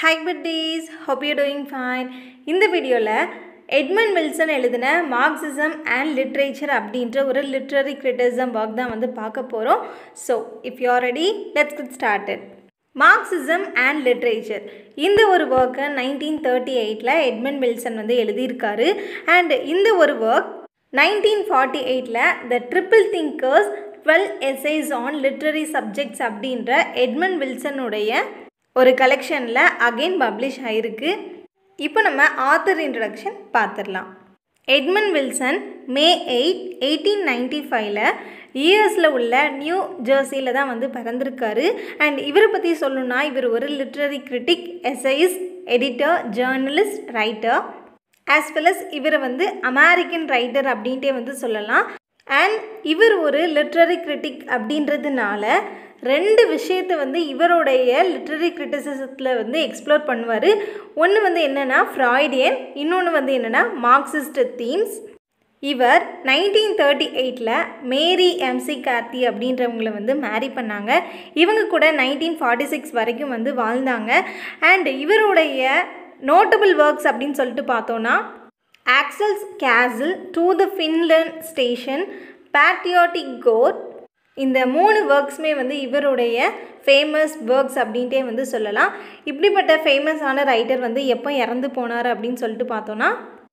high days hope you doing fine இந்த வீடியோவில் Edmund Wilson எழுதின மார்க்சிசம் அண்ட் லிட்ரேச்சர் அப்படின்ற ஒரு லிட்ரரி கிரிட்டிசம் ஒர்க் தான் வந்து பார்க்க போகிறோம் so if you ready let's get started Marxism and literature இந்த ஒரு ஒர்க்கை நைன்டீன் தேர்ட்டி எயிட்டில் எட்மன் வில்சன் வந்து எழுதியிருக்காரு அண்ட் இந்த ஒரு ஒர்க் நைன்டீன் ஃபார்ட்டி எயிட்டில் the triple thinkers twelve essays on literary subjects அப்படின்ற எட்மன் வில்சனுடைய ஒரு கலெக்ஷனில் அகெயின் பப்ளிஷ் ஆகிருக்கு இப்போ நம்ம ஆத்தர் இன்ட்ரடக்ஷன் பார்த்துடலாம் Edmund Wilson May eight eighteen ninety ஃபைவ்ல யூஎஸில் உள்ள நியூ ஜெர்சியில் தான் வந்து பிறந்திருக்காரு அண்ட் இவரை பற்றி சொல்லணும்னா இவர் ஒரு literary critic essayist editor journalist writer as well as இவரை வந்து அமெரிக்கன் ரைட்டர் அப்படின்ட்டே வந்து சொல்லலாம் அண்ட் இவர் ஒரு லிட்ரரி கிரிட்டிக் அப்படின்றதுனால ரெண்டு விஷயத்தை வந்து இவருடைய லிட்ரரி கிரிட்டிசிசத்தில் வந்து எக்ஸ்ப்ளோர் பண்ணுவார் ஒன்று வந்து என்னென்னா ஃப்ராய்டியன் இன்னொன்று வந்து என்னென்னா மார்க்சிஸ்ட் தீம்ஸ் இவர் நைன்டீன் தேர்ட்டி எயிட்டில் மேரி எம்சி கார்த்தி அப்படின்றவங்கள வந்து மேரி பண்ணாங்க இவங்க கூட நைன்டீன் ஃபார்ட்டி சிக்ஸ் வரைக்கும் வந்து வாழ்ந்தாங்க அண்ட் இவருடைய நோட்டபிள் ஒர்க்ஸ் அப்படின்னு சொல்லிட்டு பார்த்தோன்னா Axel's castle to the Finland station patriotic gore இந்த மூணு ஒர்க்ஸுமே வந்து இவருடைய ஃபேமஸ் ஒர்க்ஸ் அப்படின்ட்டே வந்து சொல்லலாம் இப்படிப்பட்ட ஃபேமஸான ரைட்டர் வந்து எப்போ இறந்து போனார் அப்படின்னு சொல்லிட்டு பார்த்தோன்னா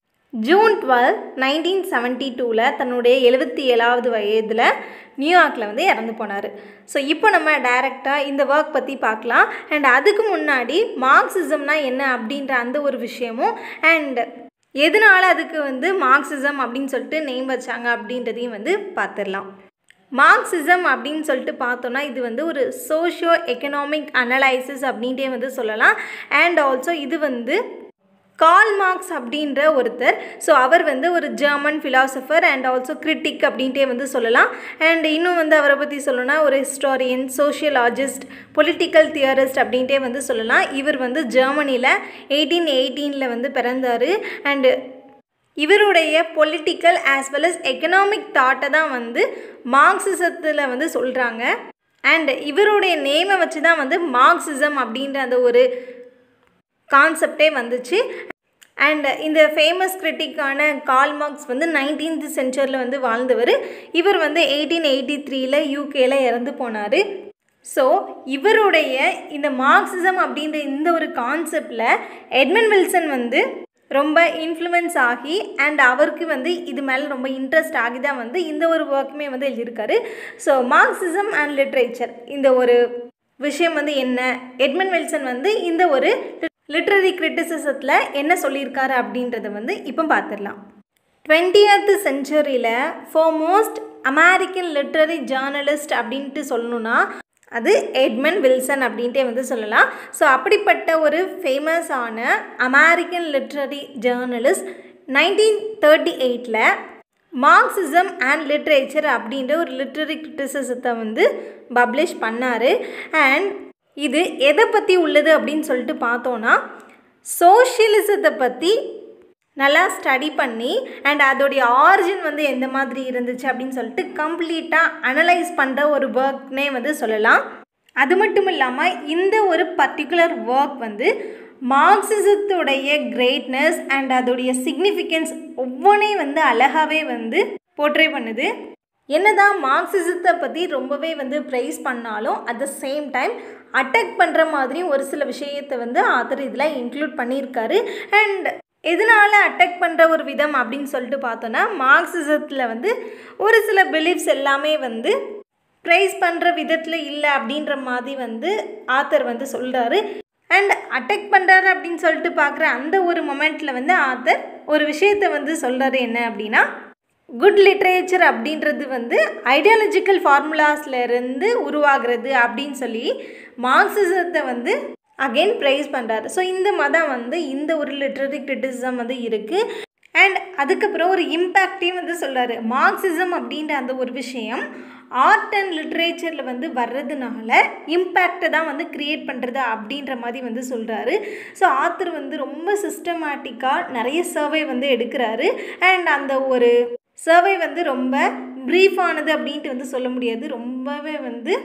ஜூன் டுவெல் நைன்டீன் செவன்ட்டி டூவில் தன்னுடைய எழுபத்தி ஏழாவது வயதில் நியூயார்க்கில் வந்து இறந்து போனார் ஸோ இப்போ நம்ம டைரெக்டாக இந்த ஒர்க் பற்றி பார்க்கலாம் அண்ட் அதுக்கு முன்னாடி மார்க்சிசம்னா என்ன அப்படின்ற அந்த ஒரு விஷயமும் அண்ட் எதனால் அதுக்கு வந்து மார்க்சிசம் அப்படின்னு சொல்லிட்டு நேம் வச்சாங்க அப்படின்றதையும் வந்து பார்த்துடலாம் மார்க்சிசம் அப்படின்னு சொல்லிட்டு பார்த்தோன்னா இது வந்து ஒரு சோஷியோ எக்கனாமிக் அனலைசிஸ் அப்படின்ட்டே வந்து சொல்லலாம் அண்ட் ஆல்சோ இது வந்து கால் மார்க்ஸ் அப்படின்ற ஒருத்தர் ஸோ அவர் வந்து ஒரு German philosopher and also critic அப்படின்ட்டே வந்து சொல்லலாம் அண்ட் இன்னும் வந்து அவரை பற்றி சொல்லணும்னா ஒரு ஹிஸ்டாரியன் சோஷியலாஜிஸ்ட் பொலிட்டிக்கல் தியரிஸ்ட் அப்படின்ட்டே வந்து சொல்லலாம் இவர் வந்து ஜெர்மனியில் எயிட்டீன் எயிட்டீனில் வந்து பிறந்தார் அண்டு இவருடைய political as well as economic தாட்டை தான் வந்து மார்க்சிசத்தில் வந்து சொல்கிறாங்க அண்ட் இவருடைய நேமை வச்சு தான் வந்து மார்க்சிசம் அப்படின்ற அந்த ஒரு கான்செப்டே வந்துச்சு அண்ட் இந்த ஃபேமஸ் கிரிட்டிக்கான கால் மார்க்ஸ் வந்து நைன்டீன்த் சென்ச்சுரியில் வந்து வாழ்ந்தவர் இவர் வந்து எயிட்டீன் எயிட்டி த்ரீல யூகேல இறந்து போனார் ஸோ இவருடைய இந்த மார்க்சிசம் அப்படின்ற இந்த ஒரு கான்செப்டில் எட்மன் வில்சன் வந்து ரொம்ப இன்ஃப்ளூயன்ஸ் ஆகி அண்ட் அவருக்கு வந்து இது மேலே ரொம்ப இன்ட்ரெஸ்ட் ஆகி தான் வந்து இந்த ஒரு ஒர்க்குமே வந்து எழுதியிருக்காரு ஸோ மார்க்சிசம் அண்ட் லிட்ரேச்சர் இந்த ஒரு விஷயம் வந்து என்ன எட்மன் வில்சன் வந்து இந்த ஒரு லிட்ரரி கிரிட்டிசிசத்தில் என்ன சொல்லியிருக்காரு அப்படின்றத வந்து இப்போ பார்த்துடலாம் டுவெண்ட்டியத் செஞ்சுரியில் ஃபோமோஸ்ட் அமெரிக்கன் லிட்ரரி ஜேர்னலிஸ்ட் அப்படின்ட்டு சொல்லணுன்னா அது எட்மன் வில்சன் அப்படின்ட்டே வந்து சொல்லலாம் ஸோ அப்படிப்பட்ட ஒரு ஃபேமஸான American literary journalist nineteen thirty எயிட்டில் மார்க்சிசம் அண்ட் லிட்ரேச்சர் அப்படின்ற ஒரு லிட்ரரி கிரிட்டிசிசத்தை வந்து பப்ளிஷ் பண்ணார் அண்ட் இது எதை பற்றி உள்ளது அப்படின்னு சொல்லிட்டு பார்த்தோன்னா சோஷியலிசத்தை பற்றி நல்லா ஸ்டடி பண்ணி அண்ட் அதோடைய ஆரிஜின் வந்து எந்த மாதிரி இருந்துச்சு அப்படின்னு சொல்லிட்டு கம்ப்ளீட்டாக அனலைஸ் பண்ணுற ஒரு ஒர்க்னே வந்து சொல்லலாம் அது மட்டும் இல்லாமல் இந்த ஒரு பர்டிகுலர் ஒர்க் வந்து மார்க்சிசத்துடைய கிரேட்னஸ் அண்ட் அதோடைய சிக்னிஃபிகன்ஸ் ஒவ்வொன்றையும் வந்து அழகாகவே வந்து போர்ட்ரே பண்ணுது என்னதான் மார்க்சிசத்தை பற்றி ரொம்பவே வந்து ப்ரைஸ் பண்ணாலும் at the same time attack பண்ணுற மாதிரியும் ஒரு சில விஷயத்தை வந்து ஆத்தர் இதில் இன்க்ளூட் பண்ணியிருக்காரு அண்ட் எதனால் அட்டாக் பண்ணுற ஒரு விதம் அப்படின்னு சொல்லிட்டு பார்த்தோன்னா மார்க்சிசத்தில் வந்து ஒரு சில பிலீஃப்ஸ் எல்லாமே வந்து ப்ரைஸ் பண்ணுற விதத்தில் இல்லை அப்படின்ற மாதிரி வந்து ஆத்தர் வந்து சொல்கிறாரு அண்ட் அட்டாக் பண்ணுறாரு அப்படின்னு சொல்லிட்டு பார்க்குற அந்த ஒரு மொமெண்ட்டில் வந்து ஆத்தர் ஒரு விஷயத்தை வந்து சொல்கிறாரு என்ன அப்படின்னா குட் லிட்ரேச்சர் அப்படின்றது வந்து ஐடியாலஜிக்கல் ஃபார்முலாஸ்லேருந்து உருவாகிறது அப்படின்னு சொல்லி மார்க்சிசத்தை வந்து அகெயின் ப்ரைஸ் பண்ணுறாரு ஸோ இந்த மதம் வந்து இந்த ஒரு லிட்ரரி கிரிட்டிசிசம் வந்து இருக்குது அண்ட் அதுக்கப்புறம் ஒரு இம்பேக்டையும் வந்து சொல்கிறாரு மார்க்சிசம் அப்படின்ற அந்த ஒரு விஷயம் ஆர்ட் அண்ட் லிட்ரேச்சரில் வந்து வர்றதுனால இம்பேக்டை தான் வந்து க்ரியேட் பண்ணுறது அப்படின்ற மாதிரி வந்து சொல்கிறாரு ஸோ ஆத்தர் வந்து ரொம்ப சிஸ்டமேட்டிக்காக நிறைய சர்வே வந்து எடுக்கிறாரு அண்ட் அந்த ஒரு சர்வே வந்து ரொம்ப ப்ரீஃபானது அப்படின்ட்டு வந்து சொல்ல முடியாது ரொம்பவே வந்து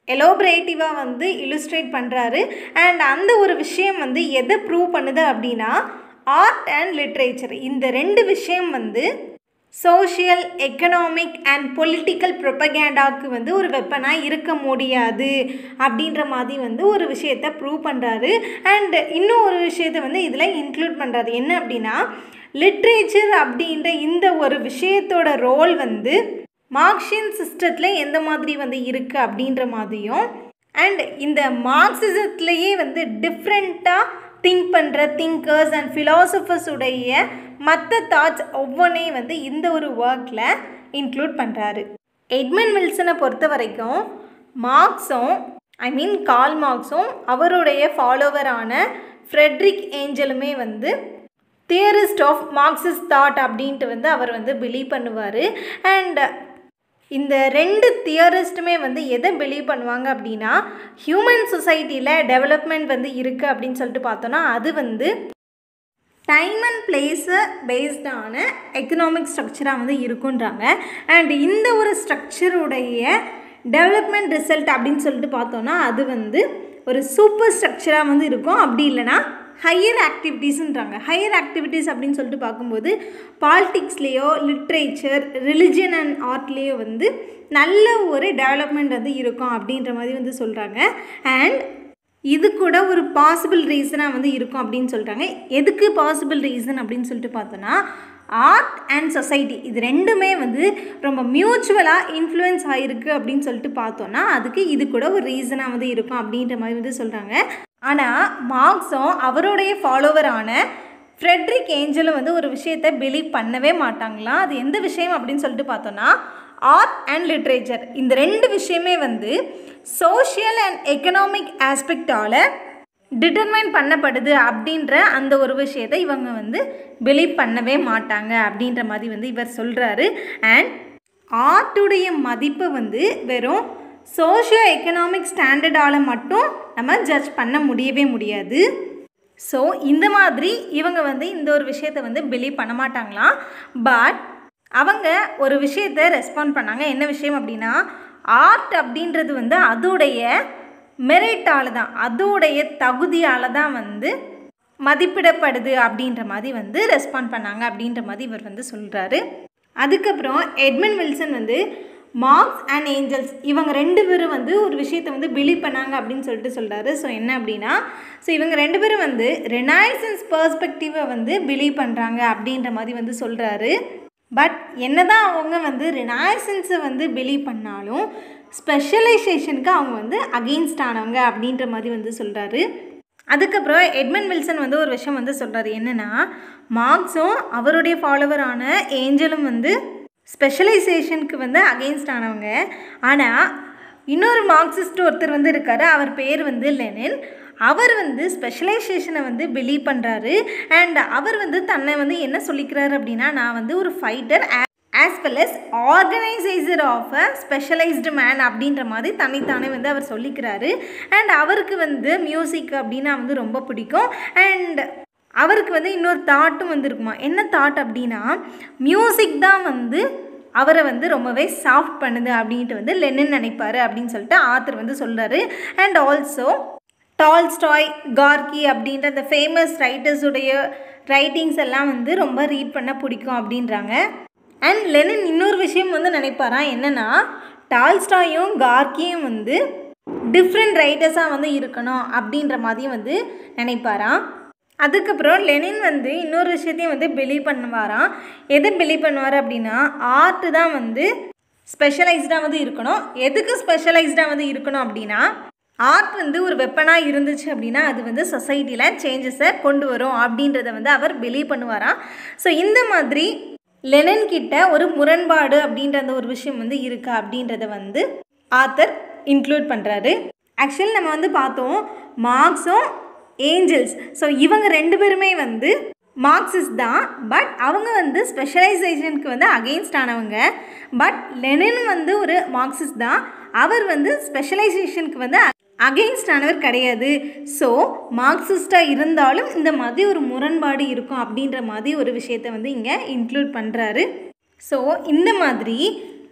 எலோபரேட்டிவாக வந்து இலுஸ்ட்ரேட் பண்ணுறாரு அண்ட் அந்த ஒரு விஷயம் வந்து எதை ப்ரூவ் பண்ணுது அப்படின்னா ஆர்ட் அண்ட் லிட்ரேச்சர் இந்த ரெண்டு விஷயம் வந்து சோஷியல் எக்கனாமிக் அண்ட் பொலிட்டிக்கல் ப்ரொபகேண்டாவுக்கு வந்து ஒரு வெப்பனாக இருக்க முடியாது அப்படின்ற மாதிரி வந்து ஒரு விஷயத்தை ப்ரூவ் பண்ணுறாரு அண்ட் இன்னும் ஒரு விஷயத்தை வந்து இதில் இன்க்ளூட் பண்ணுறாரு என்ன அப்படின்னா லிட்ரேச்சர் அப்படின்ற இந்த ஒரு விஷயத்தோட ரோல் வந்து மார்க்சியன் சிஸ்டத்தில் எந்த மாதிரி வந்து இருக்குது அப்படின்ற மாதிரியும் அண்ட் இந்த மார்க்சிசத்துலேயே வந்து டிஃப்ரெண்ட்டாக திங்க் பண்ணுற திங்கர்ஸ் அண்ட் ஃபிலாசபர்ஸ் உடைய மற்ற தாட்ஸ் ஒவ்வொன்றையும் வந்து இந்த ஒரு ஒர்க்கில் இன்க்ளூட் பண்ணுறாரு எட்மன் வில்சனை பொறுத்த வரைக்கும் மார்க்ஸும் ஐ மீன் கால் மார்க்ஸும் அவருடைய ஃபாலோவரான ஃப்ரெட்ரிக் ஏஞ்சலுமே வந்து தியரிஸ்ட் ஆஃப் மார்க்சிஸ்ட் தாட் அப்படின்ட்டு வந்து அவர் வந்து பிலீவ் பண்ணுவார் அண்ட் இந்த ரெண்டு தியரிஸ்ட்டுமே வந்து எதை பிலீவ் பண்ணுவாங்க அப்படின்னா ஹியூமன் சொசைட்டியில் டெவலப்மெண்ட் வந்து இருக்குது அப்படின்னு சொல்லிட்டு பார்த்தோன்னா அது வந்து டைம் அண்ட் பிளேஸை பேஸ்டான எக்கனாமிக் ஸ்ட்ரக்சராக வந்து இருக்குன்றாங்க அண்ட் இந்த ஒரு ஸ்ட்ரக்சருடைய டெவலப்மெண்ட் ரிசல்ட் அப்படின்னு சொல்லிட்டு பார்த்தோன்னா அது வந்து ஒரு சூப்பர் ஸ்ட்ரக்சராக வந்து இருக்கும் அப்படி இல்லைனா ஹையர் ஆக்டிவிட்டீஸுன்றாங்க ஹையர் ஆக்டிவிட்டீஸ் அப்படின்னு சொல்லிட்டு பார்க்கும்போது பாலிட்டிக்ஸ்லேயோ லிட்ரேச்சர் ரிலிஜன் அண்ட் ஆர்ட்லேயோ வந்து நல்ல ஒரு டெவலப்மெண்ட் வந்து இருக்கும் அப்படின்ற மாதிரி வந்து சொல்கிறாங்க அண்ட் இது கூட ஒரு பாசிபிள் ரீசனாக வந்து இருக்கும் அப்படின்னு சொல்கிறாங்க எதுக்கு பாசிபிள் ரீசன் அப்படின்னு சொல்லிட்டு பார்த்தோன்னா ஆர்ட் அண்ட் சொசைட்டி இது ரெண்டுமே வந்து ரொம்ப மியூச்சுவலாக இன்ஃப்ளூயன்ஸ் ஆகிருக்கு அப்படின்னு சொல்லிட்டு பார்த்தோன்னா அதுக்கு இது கூட ஒரு ரீசனாக வந்து இருக்கும் அப்படின்ற மாதிரி வந்து சொல்கிறாங்க ஆனால் மார்க்ஸும் அவருடைய ஃபாலோவரான ஃப்ரெட்ரிக் ஏஞ்சலும் வந்து ஒரு விஷயத்தை பிலீவ் பண்ணவே மாட்டாங்களாம் அது எந்த விஷயம் அப்படின்னு சொல்லிட்டு பார்த்தோன்னா ஆர்ட் அண்ட் லிட்ரேச்சர் இந்த ரெண்டு விஷயமே வந்து சோஷியல் அண்ட் எக்கனாமிக் ஆஸ்பெக்டால் டிட்டர்மைன் பண்ணப்படுது அப்படின்ற அந்த ஒரு விஷயத்தை இவங்க வந்து பிலீவ் பண்ணவே மாட்டாங்க அப்படின்ற மாதிரி வந்து இவர் சொல்கிறாரு அண்ட் ஆர்ட்டுடைய மதிப்பை வந்து வெறும் சோஷியோ எக்கனாமிக் ஸ்டாண்டர்டால் மட்டும் நம்ம ஜட்ஜ் பண்ண முடியவே முடியாது ஸோ இந்த மாதிரி இவங்க வந்து இந்த ஒரு விஷயத்தை வந்து பிலீவ் பண்ண மாட்டாங்களாம் பட் அவங்க ஒரு விஷயத்தை ரெஸ்பாண்ட் பண்ணாங்க என்ன விஷயம் அப்படின்னா ஆர்ட் அப்படின்றது வந்து அதோடைய மெரிட்டால் தான் அதோடைய தகுதியால் தான் வந்து மதிப்பிடப்படுது அப்படின்ற மாதிரி வந்து ரெஸ்பாண்ட் பண்ணாங்க அப்படின்ற மாதிரி இவர் வந்து சொல்கிறாரு அதுக்கப்புறம் எட்மன் வில்சன் வந்து மார்க்ஸ் அண்ட் ஏஞ்சல்ஸ் இவங்க ரெண்டு பேரும் வந்து ஒரு விஷயத்தை வந்து பிலீவ் பண்ணாங்க அப்படின்னு சொல்லிட்டு சொல்கிறாரு ஸோ என்ன அப்படின்னா ஸோ இவங்க ரெண்டு பேரும் வந்து ரெனாய்சன்ஸ் பர்ஸ்பெக்டிவை வந்து பிலீவ் பண்ணுறாங்க அப்படின்ற மாதிரி வந்து சொல்கிறாரு பட் என்னதான் அவங்க வந்து ரினாய்சன்ஸை வந்து பிலீவ் பண்ணாலும் ஸ்பெஷலைசேஷனுக்கு அவங்க வந்து அகெயின்ஸ்ட் ஆனவங்க அப்படின்ற மாதிரி வந்து சொல்கிறாரு அதுக்கப்புறம் எட்மன் வில்சன் வந்து ஒரு விஷயம் வந்து சொல்கிறாரு என்னென்னா மார்க்ஸும் அவருடைய ஃபாலோவரான ஏஞ்சலும் வந்து ஸ்பெஷலைசேஷனுக்கு வந்து அகெயின்ஸ்ட் ஆனவங்க ஆனால் இன்னொரு மார்க்சிஸ்ட் ஒருத்தர் வந்து இருக்கார் அவர் பேர் வந்து லெனின் அவர் வந்து ஸ்பெஷலைசேஷனை வந்து பிலீவ் பண்ணுறாரு அண்ட் அவர் வந்து தன்னை வந்து என்ன சொல்லிக்கிறாரு அப்படின்னா நான் வந்து ஒரு fighter as well as organiser of a specialised man அப்படின்ற மாதிரி தன்னைத்தானே வந்து அவர் சொல்லிக்கிறாரு அண்ட் அவருக்கு வந்து மியூசிக் அப்படின்னா வந்து ரொம்ப பிடிக்கும் அண்ட் அவருக்கு வந்து இன்னொரு தாட்டும் வந்து இருக்குமா என்ன தாட் அப்படின்னா மியூசிக் தான் வந்து அவரை வந்து ரொம்பவே சாஃப்ட் பண்ணுது அப்படின்ட்டு வந்து லெனின் நினைப்பாரு அப்படின்னு சொல்லிட்டு ஆத்தர் வந்து சொல்கிறாரு அண்ட் ஆல்சோ டால்ஸ்டாய் கார்கி அப்படின்ற அந்த ஃபேமஸ் ரைட்டர்ஸுடைய ரைட்டிங்ஸ் எல்லாம் வந்து ரொம்ப ரீட் பண்ண பிடிக்கும் அப்படின்றாங்க அண்ட் லெனின் இன்னொரு விஷயம் வந்து நினைப்பாராம் என்னென்னா டால்ஸ்டாயும் கார்கியும் வந்து டிஃப்ரெண்ட் ரைட்டர்ஸாக வந்து இருக்கணும் அப்படின்ற மாதிரியும் வந்து நினைப்பாராம் அதுக்கப்புறம் லெனின் வந்து இன்னொரு விஷயத்தையும் வந்து பிலீவ் பண்ணுவாராம் எதை பிலீவ் பண்ணுவார் அப்படின்னா ஆர்ட்டு தான் வந்து ஸ்பெஷலைஸ்டாக வந்து இருக்கணும் எதுக்கு ஸ்பெஷலைஸ்டாக வந்து இருக்கணும் அப்படின்னா ஆர்ட் வந்து ஒரு வெப்பனாக இருந்துச்சு அப்படின்னா அது வந்து சொசைட்டியில் சேஞ்சஸை கொண்டு வரும் அப்படின்றத வந்து அவர் பிலீவ் பண்ணுவாராம் ஸோ இந்த மாதிரி லெனன் கிட்ட ஒரு முரண்பாடு அப்படின்ற அந்த ஒரு விஷயம் வந்து இருக்கா அப்படின்றத வந்து ஆத்தர் இன்க்ளூட் பண்ணுறாரு ஆக்சுவலி நம்ம வந்து பார்த்தோம் மார்க்ஸும் ஏஞ்சல்ஸ் ஸோ இவங்க ரெண்டு பேருமே வந்து மார்க்சிஸ்ட் தான் பட் அவங்க வந்து ஸ்பெஷலைசேஷனுக்கு வந்து அகெயின்ஸ்ட் ஆனவங்க பட் லெனின் வந்து ஒரு மார்க்சிஸ்ட் தான் அவர் வந்து ஸ்பெஷலைசேஷனுக்கு வந்து அகெயின்ஸ்ட் ஆனவர் கிடையாது ஸோ மார்க்சிஸ்டாக இருந்தாலும் இந்த மாதிரி ஒரு முரண்பாடு இருக்கும் அப்படின்ற மாதிரி ஒரு விஷயத்தை வந்து இங்கே இன்க்ளூட் பண்ணுறாரு ஸோ இந்த மாதிரி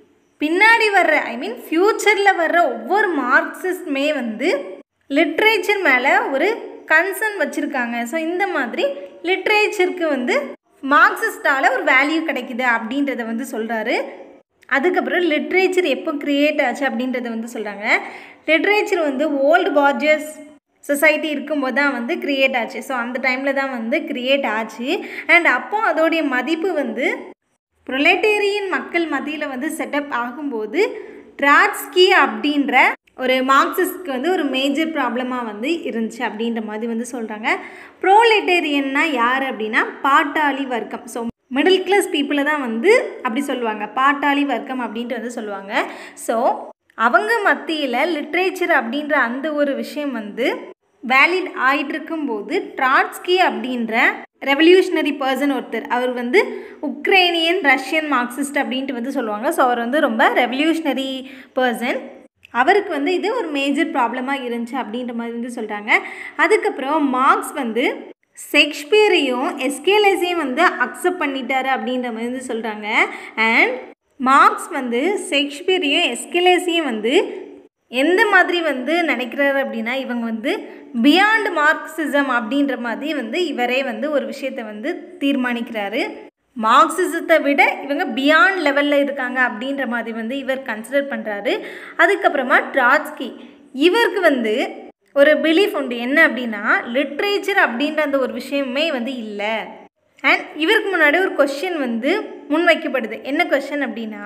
பின்னாடி வர்ற ஐ மீன் ஃப்யூச்சரில் வர்ற ஒவ்வொரு மார்க்சிஸ்டுமே வந்து லிட்ரேச்சர் மேலே ஒரு கன்சர்ன் வச்சுருக்காங்க ஸோ இந்த மாதிரி லிட்ரேச்சருக்கு வந்து மார்க்சிஸ்டால் ஒரு வேல்யூ கிடைக்குது அப்படின்றத வந்து சொல்கிறாரு அதுக்கப்புறம் லிட்ரேச்சர் எப்போ க்ரியேட் ஆச்சு அப்படின்றத வந்து சொல்கிறாங்க லிட்ரேச்சர் வந்து ஓல்டு பார்ஜஸ் சொசைட்டி இருக்கும்போது தான் வந்து க்ரியேட் ஆச்சு ஸோ அந்த டைமில் தான் வந்து க்ரியேட் ஆச்சு அண்ட் அப்போ அதோடைய மதிப்பு வந்து ப்ரொலெட்டேரியன் மக்கள் மத்தியில் வந்து செட்டப் ஆகும்போது ட்ராட்ஸ்கி அப்படின்ற ஒரு மார்க்சிஸ்ட்க்கு வந்து ஒரு மேஜர் ப்ராப்ளமாக வந்து இருந்துச்சு அப்படின்ற மாதிரி வந்து சொல்கிறாங்க ப்ரோலெட்டேரியன்னா யார் அப்படின்னா பாட்டாளி வர்க்கம் ஸோ மிடில் கிளாஸ் பீப்புளை தான் வந்து அப்படி சொல்லுவாங்க பாட்டாளி வர்க்கம் அப்படின்ட்டு வந்து சொல்லுவாங்க ஸோ அவங்க மத்தியில் லிட்ரேச்சர் அப்படின்ற அந்த ஒரு விஷயம் வந்து வேலிட் ஆகிட்டு இருக்கும்போது ட்ராட்ஸ்கி அப்படின்ற ரெவல்யூஷனரி பர்சன் ஒருத்தர் அவர் வந்து உக்ரைனியன் ரஷ்யன் மார்க்சிஸ்ட் அப்படின்ட்டு வந்து சொல்லுவாங்க ஸோ அவர் வந்து ரொம்ப ரெவல்யூஷனரி பர்சன் அவருக்கு வந்து இது ஒரு மேஜர் ப்ராப்ளமாக இருந்துச்சு அப்படின்ற மாதிரி வந்து சொல்கிறாங்க அதுக்கப்புறம் மார்க்ஸ் வந்து ஷேக்ஸ்பியரையும் எஸ்கேலஸையும் வந்து அக்செப்ட் பண்ணிட்டாரு அப்படின்ற மாதிரி வந்து சொல்கிறாங்க அண்ட் மார்க்ஸ் வந்து ஷேக்ஸ்பியரையும் எஸ்கேலஸையும் வந்து எந்த மாதிரி வந்து நினைக்கிறாரு அப்படின்னா இவங்க வந்து பியாண்ட் மார்க்சிசம் அப்படின்ற மாதிரி வந்து இவரே வந்து ஒரு விஷயத்தை வந்து தீர்மானிக்கிறாரு மார்க்சிசத்தை விட இவங்க பியாண்ட் லெவலில் இருக்காங்க அப்படின்ற மாதிரி வந்து இவர் கன்சிடர் பண்ணுறாரு அதுக்கப்புறமா ட்ராட்ஸ்கி இவருக்கு வந்து ஒரு பிலீஃப் உண்டு என்ன அப்படின்னா லிட்ரேச்சர் அப்படின்ற அந்த ஒரு விஷயமே வந்து இல்லை அண்ட் இவருக்கு முன்னாடி ஒரு கொஷின் வந்து முன்வைக்கப்படுது என்ன கொஷின் அப்படின்னா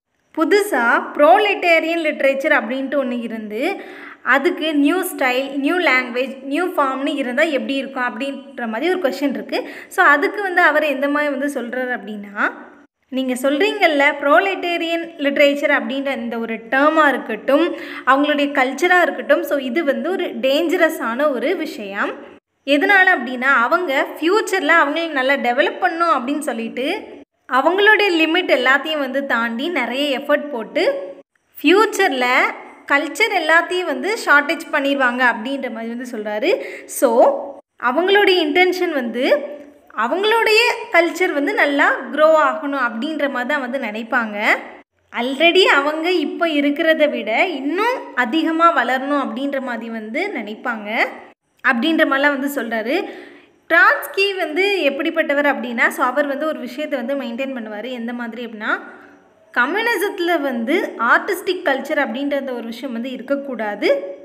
புதுசாக ப்ரோலிட்டேரியன் லிட்ரேச்சர் அப்படின்ட்டு ஒன்று இருந்து அதுக்கு new style new language new ஃபார்ம்னு இருந்தால் எப்படி இருக்கும் அப்படின்ற மாதிரி ஒரு கொஷின் இருக்குது ஸோ அதுக்கு வந்து அவர் எந்த மாதிரி வந்து சொல்கிறார் அப்படின்னா நீங்கள் சொல்கிறீங்கல்ல ப்ரோலிட்டேரியன் லிட்ரேச்சர் அப்படின்ற இந்த ஒரு டேர்மாக இருக்கட்டும் அவங்களுடைய கல்ச்சராக இருக்கட்டும் ஸோ இது வந்து ஒரு டேஞ்சரஸான ஒரு விஷயம் எதனால் அப்படின்னா அவங்க ஃப்யூச்சரில் அவங்கள நல்லா டெவலப் பண்ணும் அப்படின்னு சொல்லிட்டு அவங்களுடைய லிமிட் எல்லாத்தையும் வந்து தாண்டி நிறைய எஃபர்ட் போட்டு ஃப்யூச்சரில் கல்ச்சர் எல்லாத்தையும் வந்து ஷார்ட்டேஜ் பண்ணிடுவாங்க அப்படின்ற மாதிரி வந்து சொல்கிறாரு ஸோ அவங்களுடைய இன்டென்ஷன் வந்து அவங்களுடைய கல்ச்சர் வந்து நல்லா க்ரோ ஆகணும் அப்படின்ற மாதிரி தான் வந்து நினைப்பாங்க ஆல்ரெடி அவங்க இப்போ இருக்கிறத விட இன்னும் அதிகமாக வளரணும் அப்படின்ற மாதிரி வந்து நினைப்பாங்க அப்படின்ற மாதிரிலாம் வந்து சொல்கிறாரு ட்ரான்ஸ்கி வந்து எப்படிப்பட்டவர் அப்படின்னா ஸோ அவர் வந்து ஒரு விஷயத்தை வந்து மெயின்டைன் பண்ணுவார் எந்த மாதிரி அப்படின்னா கம்யூனிசத்தில் வந்து ஆர்டிஸ்டிக் கல்ச்சர் அப்படின்ற அந்த ஒரு விஷயம் வந்து இருக்கக்கூடாது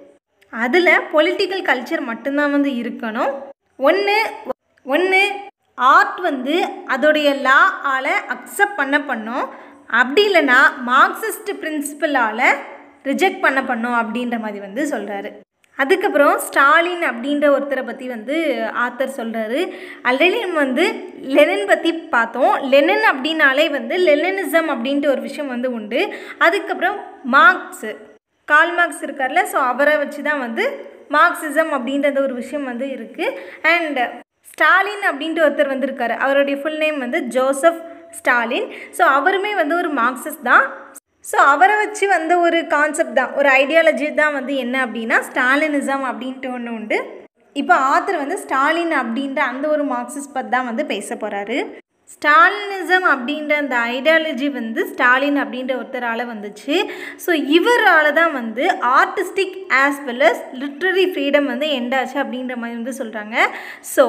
அதில் பொலிட்டிக்கல் கல்ச்சர் மட்டும்தான் வந்து இருக்கணும் ஒன்று ஒன்று ஆர்ட் வந்து அதோடைய லா ஆல் அக்செப்ட் பண்ண பண்ணும் அப்படி இல்லைன்னா மார்க்சிஸ்ட் பிரின்சிபலால் ரிஜெக்ட் பண்ண பண்ணும் அப்படின்ற மாதிரி வந்து சொல்கிறாரு அதுக்கப்புறம் ஸ்டாலின் அப்படின்ற ஒருத்தரை பற்றி வந்து ஆத்தர் சொல்கிறாரு ஆல்ரெடி நம்ம வந்து லெனின் பற்றி பார்த்தோம் லெனின் அப்படின்னாலே வந்து லெனினிசம் அப்படின்ட்டு ஒரு விஷயம் வந்து உண்டு அதுக்கப்புறம் மார்க்ஸு கால் மார்க்ஸ் இருக்கார்ல ஸோ அவரை வச்சு தான் வந்து மார்க்சிசம் அப்படின்றது ஒரு விஷயம் வந்து இருக்குது அண்ட் ஸ்டாலின் அப்படின்ட்டு ஒருத்தர் வந்திருக்காரு அவருடைய ஃபுல் நேம் வந்து ஜோசப் ஸ்டாலின் ஸோ அவருமே வந்து ஒரு மார்க்சிஸ்ட் தான் ஸோ அவரை வச்சு வந்த ஒரு கான்செப்ட் தான் ஒரு ஐடியாலஜி தான் வந்து என்ன அப்படின்னா ஸ்டாலினிசம் அப்படின்ட்டு ஒன்று உண்டு இப்போ ஆத்தர் வந்து ஸ்டாலின் அப்படின்ற அந்த ஒரு மார்க்சிஸ்ட் பற்றி தான் வந்து பேச போகிறாரு ஸ்டாலினிசம் அப்படின்ற அந்த ஐடியாலஜி வந்து ஸ்டாலின் அப்படின்ற ஒருத்தரால் வந்துச்சு ஸோ இவரால் தான் வந்து artistic as well as literary freedom வந்து எண்டாச்சு அப்படின்ற மாதிரி வந்து சொல்கிறாங்க ஸோ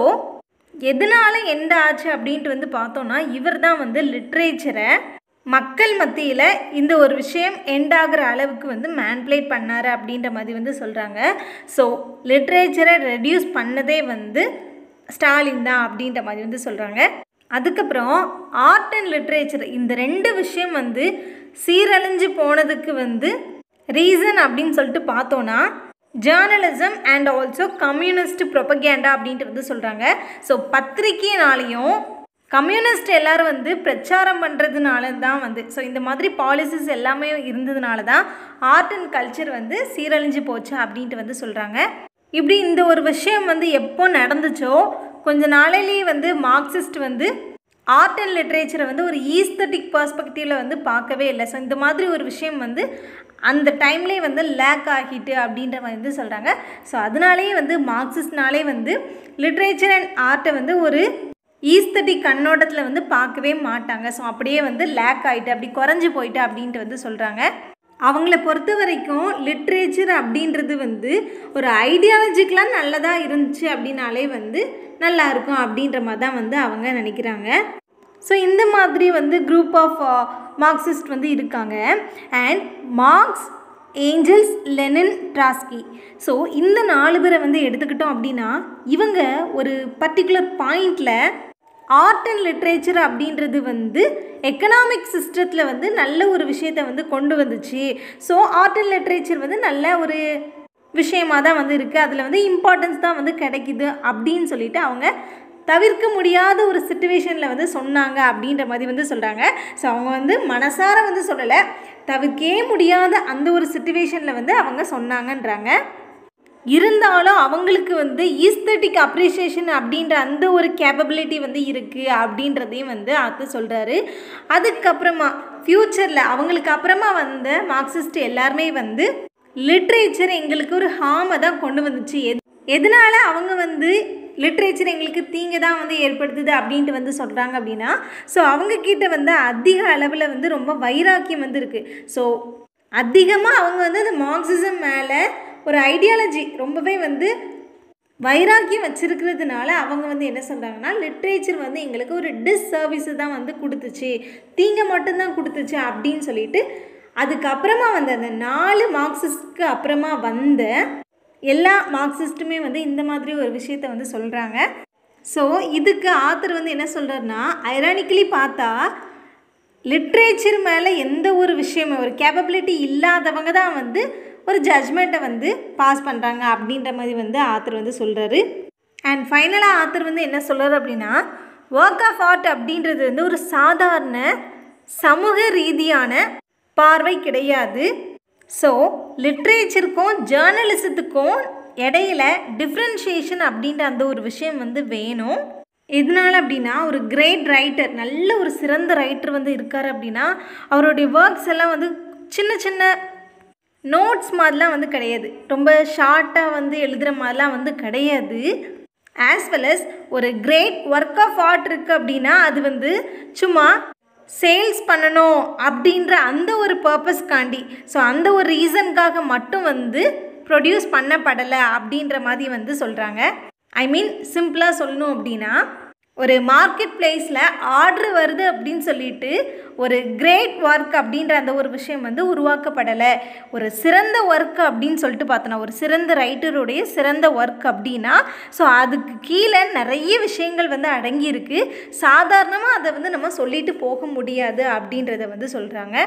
எதனால் எண்ட் ஆச்சு அப்படின்ட்டு வந்து பார்த்தோன்னா இவர் தான் வந்து லிட்ரேச்சரை மக்கள் மத்தியில் இந்த ஒரு விஷயம் எண்ட் ஆகிற அளவுக்கு வந்து மேன்ப்ளேட் பண்ணார் அப்படின்ற மாதிரி வந்து சொல்கிறாங்க ஸோ லிட்ரேச்சரை ரெடியூஸ் பண்ணதே வந்து ஸ்டாலின் தான் அப்படின்ற மாதிரி வந்து சொல்கிறாங்க அதுக்கப்புறம் ஆர்ட் அண்ட் லிட்ரேச்சர் இந்த ரெண்டு விஷயம் வந்து சீரழிஞ்சு போனதுக்கு வந்து ரீசன் அப்படின்னு சொல்லிட்டு பார்த்தோன்னா journalism and also communist propaganda அப்படின்ட்டு வந்து சொல்கிறாங்க ஸோ பத்திரிக்கைனாலையும் கம்யூனிஸ்ட் எல்லாரும் வந்து பிரச்சாரம் பண்ணுறதுனால தான் வந்து ஸோ இந்த மாதிரி பாலிசிஸ் எல்லாமே இருந்ததுனால தான் ஆர்ட் அண்ட் கல்ச்சர் வந்து சீரழிஞ்சு போச்சு அப்படின்ட்டு வந்து சொல்கிறாங்க இப்படி இந்த ஒரு விஷயம் வந்து எப்போ நடந்துச்சோ கொஞ்ச நாளையிலேயே வந்து மார்க்சிஸ்ட் வந்து ஆர்ட் அண்ட் லிட்ரேச்சரை வந்து ஒரு ஈஸ்தட்டிக் பர்ஸ்பெக்டிவில் வந்து பார்க்கவே இல்லை ஸோ இந்த மாதிரி ஒரு விஷயம் வந்து அந்த டைம்லேயே வந்து லேக் ஆகிட்டு அப்படின்ற மாதிரி வந்து சொல்கிறாங்க ஸோ அதனாலேயே வந்து மார்க்சிஸ்ட்னாலே வந்து லிட்ரேச்சர் அண்ட் ஆர்ட்டை வந்து ஒரு ஈஸ்தட்டிக் கண்ணோட்டத்தில் வந்து பார்க்கவே மாட்டாங்க ஸோ அப்படியே வந்து லேக் ஆகிட்டு அப்படி குறைஞ்சி போயிட்டு அப்படின்ட்டு வந்து சொல்கிறாங்க அவங்கள பொறுத்த வரைக்கும் லிட்ரேச்சர் அப்படின்றது வந்து ஒரு ஐடியாலஜிக்கலாக நல்லதாக இருந்துச்சு அப்படின்னாலே வந்து நல்லா இருக்கும் அப்படின்ற மாதிரி தான் வந்து அவங்க நினைக்கிறாங்க ஸோ இந்த மாதிரி வந்து குரூப் ஆஃப் மார்க்சிஸ்ட் வந்து இருக்காங்க and Marx Engels Lenin Trotsky so இந்த நாலு பேரை வந்து எடுத்துக்கிட்டோம் அப்படின்னா இவங்க ஒரு பர்டிகுலர் பாயிண்டில் ஆர்ட் அண்ட் லிட்ரேச்சர் அப்படின்றது வந்து எக்கனாமிக் சிஸ்டத்தில் வந்து நல்ல ஒரு விஷயத்தை வந்து கொண்டு வந்துச்சு ஸோ ஆர்ட் அண்ட் லிட்ரேச்சர் வந்து நல்ல ஒரு விஷயமாக தான் வந்து இருக்குது அதில் வந்து இம்பார்ட்டன்ஸ் தான் வந்து கிடைக்குது அப்படின்னு சொல்லிட்டு அவங்க தவிர்க்க முடியாத ஒரு சுச்சுவேஷனில் வந்து சொன்னாங்க அப்படின்ற மாதிரி வந்து சொல்கிறாங்க ஸோ அவங்க வந்து மனசார வந்து சொல்லலை தவிர்க்கவே முடியாத அந்த ஒரு சுச்சுவேஷனில் வந்து அவங்க சொன்னாங்கன்றாங்க இருந்தாலும் அவங்களுக்கு வந்து ஈஸ்தட்டிக் அப்ரிஷியேஷன் அப்படின்ற அந்த ஒரு கேப்பபிலிட்டி வந்து இருக்குது அப்படின்றதையும் வந்து அத்து சொல்கிறாரு அதுக்கப்புறமா ஃப்யூச்சரில் அவங்களுக்கு அப்புறமா வந்த மார்க்சிஸ்ட் எல்லாருமே வந்து லிட்ரேச்சர் எங்களுக்கு ஒரு ஹாமை தான் கொண்டு வந்துச்சு எது எதனால அவங்க வந்து லிட்ரேச்சர் எங்களுக்கு தீங்கு தான் வந்து ஏற்படுத்துது அப்படின்ட்டு வந்து சொல்கிறாங்க அப்படின்னா ஸோ அவங்கக்கிட்ட வந்து அதிக அளவில் வந்து ரொம்ப வைராக்கியம் வந்து இருக்குது ஸோ அதிகமாக அவங்க வந்து அந்த மார்க்சிசம் மேலே ஒரு ஐடியாலஜி ரொம்பவே வந்து வைராக்கியம் வச்சிருக்கிறதுனால அவங்க வந்து என்ன சொல்கிறாங்கன்னா லிட்ரேச்சர் வந்து எங்களுக்கு ஒரு டிஸ்சர்வீஸு தான் வந்து கொடுத்துச்சு தீங்க மட்டும்தான் கொடுத்துச்சு அப்படின்னு சொல்லிட்டு அதுக்கப்புறமா வந்த அந்த நாலு மார்க்சிஸ்ட்க்கு அப்புறமா வந்த எல்லா மார்க்சிஸ்ட்டுமே வந்து இந்த மாதிரி ஒரு விஷயத்த வந்து சொல்கிறாங்க ஸோ இதுக்கு ஆத்தர் வந்து என்ன சொல்கிறாருன்னா ஐரானிக்கலி பார்த்தா லிட்ரேச்சர் மேலே எந்த ஒரு விஷயமே ஒரு கேப்பபிலிட்டி இல்லாதவங்க தான் வந்து ஒரு ஜட்ஜ்மெண்ட்டை வந்து பாஸ் பண்ணுறாங்க அப்படின்ற மாதிரி வந்து ஆத்தர் வந்து சொல்கிறாரு அண்ட் ஃபைனலாக ஆத்தர் வந்து என்ன சொல்கிறார் அப்படின்னா ஒர்க் ஆஃப் ஆர்ட் அப்படின்றது வந்து ஒரு சாதாரண சமூக ரீதியான பார்வை கிடையாது ஸோ லிட்ரேச்சருக்கும் ஜேர்னலிசத்துக்கும் இடையில டிஃப்ரென்ஷியேஷன் அப்படின்ற அந்த ஒரு விஷயம் வந்து வேணும் எதனால் அப்படின்னா ஒரு கிரேட் ரைட்டர் நல்ல ஒரு சிறந்த ரைட்டர் வந்து இருக்கார் அப்படின்னா அவருடைய ஒர்க்ஸ் எல்லாம் வந்து சின்ன சின்ன நோட்ஸ் மாதிரிலாம் வந்து கிடையாது ரொம்ப ஷார்ட்டாக வந்து எழுதுகிற மாதிரிலாம் வந்து கிடையாது ஆஸ் வெல் அஸ் ஒரு கிரேட் ஒர்க் ஆஃப் ஆர்ட் இருக்குது அப்படின்னா அது வந்து சும்மா சேல்ஸ் பண்ணணும் அப்படின்ற அந்த ஒரு பர்பஸ்க்காண்டி ஸோ அந்த ஒரு ரீசனுக்காக மட்டும் வந்து ப்ரொடியூஸ் பண்ணப்படலை அப்படின்ற மாதிரி வந்து சொல்கிறாங்க ஐ மீன் சிம்பிளாக சொல்லணும் அப்படின்னா ஒரு மார்க்கெட் பிளேஸில் ஆர்டர் வருது அப்படின்னு சொல்லிட்டு ஒரு கிரேட் ஒர்க் அப்படின்ற அந்த ஒரு விஷயம் வந்து உருவாக்கப்படலை ஒரு சிறந்த ஒர்க் அப்படின்னு சொல்லிட்டு பார்த்தோன்னா ஒரு சிறந்த ரைட்டருடைய சிறந்த ஒர்க் அப்படின்னா ஸோ அதுக்கு கீழே நிறைய விஷயங்கள் வந்து அடங்கியிருக்கு சாதாரணமாக அதை வந்து நம்ம சொல்லிட்டு போக முடியாது அப்படின்றத வந்து சொல்கிறாங்க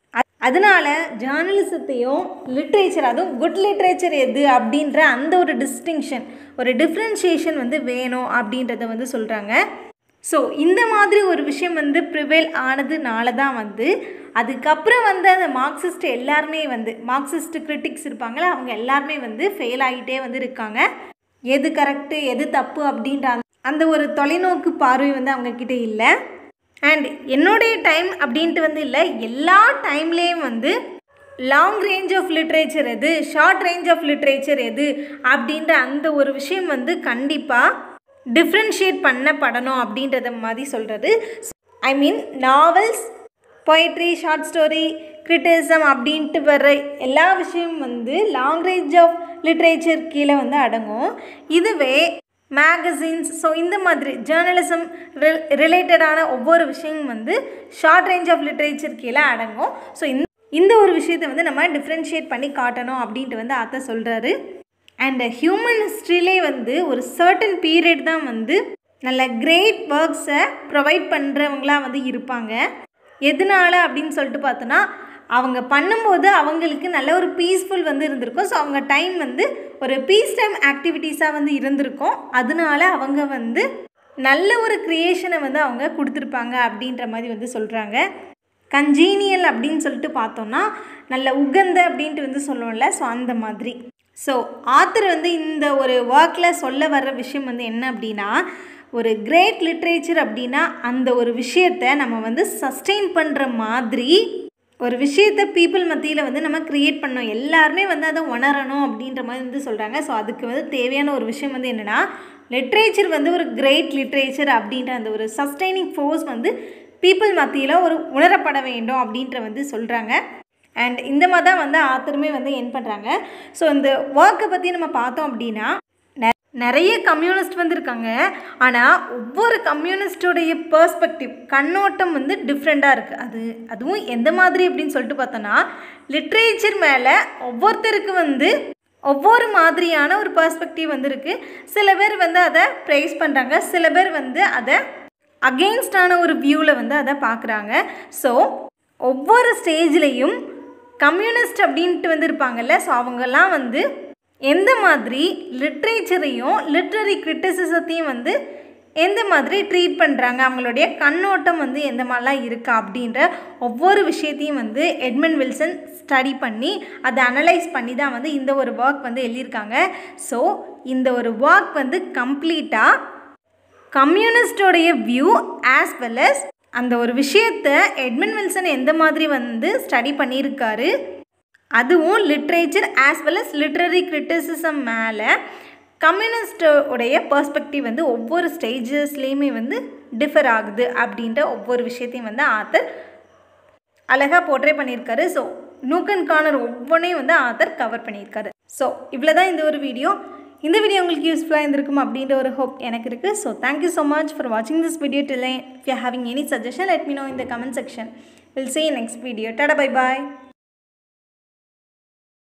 அதனால ஜேர்னலிசத்தையும் லிட்ரேச்சர் அதுவும் குட் லிட்ரேச்சர் எது அப்படின்ற அந்த ஒரு டிஸ்டிங்ஷன் ஒரு டிஃப்ரென்ஷியேஷன் வந்து வேணும் அப்படின்றத வந்து சொல்கிறாங்க ஸோ இந்த மாதிரி ஒரு விஷயம் வந்து ப்ரிவேல் ஆனதுனால தான் வந்து அதுக்கப்புறம் வந்து அந்த மார்க்சிஸ்ட் எல்லாருமே வந்து மார்க்சிஸ்ட் கிரிட்டிக்ஸ் இருப்பாங்களே அவங்க எல்லாருமே வந்து ஃபெயில் ஆகிட்டே வந்து இருக்காங்க எது கரெக்டு எது தப்பு அப்படின்ற அந்த- அந்த ஒரு தொலைநோக்கு பார்வை வந்து அவங்கக்கிட்ட இல்லை அண்ட் என்னுடைய டைம் அப்படின்ட்டு வந்து இல்லை எல்லா டைம்லேயும் வந்து லாங் ரேஞ்ச் ஆஃப் லிட்ரேச்சர் எது ஷார்ட் ரேஞ்ச் ஆஃப் லிட்ரேச்சர் எது அப்படின்ற அந்த ஒரு விஷயம் வந்து கண்டிப்பாக டிஃப்ரென்ஷியேட் பண்ணப்படணும் அப்படின்றத மாதிரி சொல்கிறது I mean novels poetry short story criticism அப்படின்ட்டு வர்ற எல்லா விஷயமும் வந்து லாங் ரேஞ்ச் ஆஃப் லிட்ரேச்சர் கீழே வந்து அடங்கும் இதுவே மேகசின்ஸ் ஸோ இந்த மாதிரி ஜேர்னலிசம் ரிலேட்டடான ஒவ்வொரு விஷயமும் வந்து ஷார்ட் ரேஞ்ச் ஆஃப் லிட்ரேச்சர் கீழே அடங்கும் ஸோ இந்த இந்த ஒரு விஷயத்தை வந்து நம்ம டிஃப்ரென்ஷியேட் பண்ணி காட்டணும் அப்படின்ட்டு வந்து அத்தை சொல்கிறாரு அண்ட் ஹியூமன் ஹிஸ்ட்ரியிலே வந்து ஒரு சர்டன் பீரியட் தான் வந்து நல்ல கிரேட் ஒர்க்ஸை ப்ரொவைட் பண்ணுறவங்களாம் வந்து இருப்பாங்க எதனால அப்படின்னு சொல்லிட்டு பார்த்தோன்னா அவங்க பண்ணும்போது அவங்களுக்கு நல்ல ஒரு பீஸ்ஃபுல் வந்து இருந்திருக்கும் ஸோ அவங்க டைம் வந்து ஒரு பீஸ் டைம் ஆக்டிவிட்டீஸாக வந்து இருந்திருக்கும் அதனால அவங்க வந்து நல்ல ஒரு க்ரியேஷனை வந்து அவங்க கொடுத்துருப்பாங்க அப்படின்ற மாதிரி வந்து சொல்கிறாங்க கஞ்சீனியல் அப்படின்னு சொல்லிட்டு பார்த்தோம்னா நல்ல உகந்த அப்படின்ட்டு வந்து சொல்லுவோம்ல ஸோ அந்த மாதிரி ஸோ ஆத்தர் வந்து இந்த ஒரு ஒர்க்கில் சொல்ல வர்ற விஷயம் வந்து என்ன அப்படின்னா ஒரு கிரேட் லிட்ரேச்சர் அப்படின்னா அந்த ஒரு விஷயத்தை நம்ம வந்து சஸ்டெயின் பண்ணுற மாதிரி ஒரு விஷயத்தை பீப்புள் மத்தியில் வந்து நம்ம க்ரியேட் பண்ணோம் எல்லாருமே வந்து அதை உணரணும் அப்படின்ற மாதிரி வந்து சொல்கிறாங்க ஸோ அதுக்கு வந்து தேவையான ஒரு விஷயம் வந்து என்னென்னா லிட்ரேச்சர் வந்து ஒரு கிரேட் லிட்ரேச்சர் அப்படின்ற அந்த ஒரு சஸ்டைனிங் ஃபோர்ஸ் வந்து பீப்புள் மத்தியில் ஒரு உணரப்பட வேண்டும் அப்படின்ற வந்து சொல்கிறாங்க அண்ட் இந்த மாதிரி தான் வந்து ஆத்தருமே வந்து என் பண்ணுறாங்க ஸோ இந்த ஒர்க்கை பற்றி நம்ம பார்த்தோம் அப்படின்னா நெ- நிறைய கம்யூனிஸ்ட் வந்து இருக்காங்க ஆனால் ஒவ்வொரு கம்யூனிஸ்டோடைய பெர்ஸ்பெக்டிவ் கண்ணோட்டம் வந்து டிஃப்ரெண்ட்டாக இருக்குது அது அதுவும் எந்த மாதிரி அப்படின்னு சொல்லிட்டு பார்த்தோன்னா லிட்ரேச்சர் மேலே ஒவ்வொருத்தருக்கு வந்து ஒவ்வொரு மாதிரியான ஒரு பெர்ஸ்பெக்டிவ் வந்து இருக்குது சில பேர் வந்து அதை ப்ரைஸ் பண்ணுறாங்க சில பேர் வந்து அதை அகெயின்ஸ்டான ஒரு வியூவில் வந்து அதை பார்க்குறாங்க ஸோ ஒவ்வொரு ஸ்டேஜ்லேயும் கம்யூனிஸ்ட் அப்படின்ட்டு வந்து இருப்பாங்கல்ல ஸோ அவங்கெல்லாம் வந்து எந்த மாதிரி லிட்ரேச்சரையும் லிட்ரரி கிரிட்டிசிசத்தையும் வந்து எந்த மாதிரி ட்ரீட் பண்ணுறாங்க அவங்களுடைய கண்ணோட்டம் வந்து எந்த மாதிரிலாம் இருக்கா அப்படின்ற ஒவ்வொரு விஷயத்தையும் வந்து எட்மண்ட் வில்சன் ஸ்டடி பண்ணி அதை அனலைஸ் பண்ணி தான் வந்து இந்த ஒரு ஒர்க் வந்து எழுதியிருக்காங்க ஸோ இந்த ஒரு ஒர்க் வந்து கம்ப்ளீட்டாக கம்யூனிஸ்டோடைய வியூ ஆஸ் வெல் as அந்த ஒரு விஷயத்தை எட்மண்ட் வில்சன் எந்த மாதிரி வந்து ஸ்டடி பண்ணியிருக்காரு அதுவும் literature as well as literary criticism மேலே கம்யூனிஸ்டோடைய பர்ஸ்பெக்டிவ் வந்து ஒவ்வொரு ஸ்டேஜஸ்லேயுமே வந்து டிஃபர் ஆகுது அப்படின்ற ஒவ்வொரு விஷயத்தையும் வந்து ஆத்தர் அழகாக போர்ட்ரே பண்ணியிருக்காரு ஸோ நூக்கன் கார்னர் ஒவ்வொன்றையும் வந்து ஆத்தர் கவர் பண்ணியிருக்காரு ஸோ இவ்வளோ தான் இந்த ஒரு வீடியோ இந்த வீடியோ உங்களுக்கு யூஸ்ஃபுல்லாக இருந்திருக்கும் அப்படின்ற ஒரு ஹோப் எனக்கு இருக்குது so thank you so much for வாட்சிங் this video till if you having any suggestion let me know in the comment section will see you next video tada bye bye